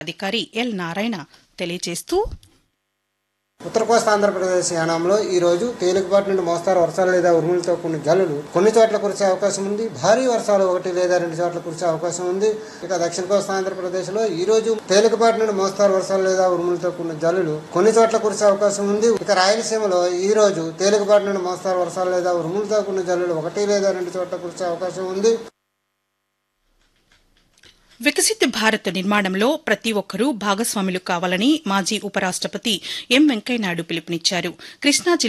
అధికారి ఎల్ నారాయణ తెలియజేస్తూ ఉత్తర కోస్తా ఆంధ్రప్రదేశ్ యానాంలో ఈ రోజు తేలికపాటి నుండి మోస్తారు వర్షాలు లేదా ఉరుములతో కొన్ని జల్లులు కొన్ని చోట్ల కురిసే అవకాశం ఉంది భారీ వర్షాలు ఒకటి లేదా రెండు చోట్ల కురిసే అవకాశం ఉంది ఇక దక్షిణ కోస్తా ఆంధ్రప్రదేశ్ లో ఈ రోజు తేలికపాటి నుండి మోస్తారు వర్షాలు లేదా ఉరుములతో కొన్ని జల్లులు కొన్ని చోట్ల కురిసే అవకాశం ఉంది ఇక రాయలసీమలో ఈ రోజు తేలికపాటి నుండి మోస్తారు వర్షాలు లేదా ఉరుములతో కొన్ని జల్లులు ఒకటి లేదా రెండు చోట్ల కురిసే అవకాశం ఉంది వికసిత్ భారత్ నిర్మాణంలో ప్రతి ఒక్కరూ భాగస్వాములు కావాలని మాజీ ఉపరాష్టపతి ఎం వెంకయ్యనాయుడు పిలుపునిచ్చారు కృష్ణా జిల్లా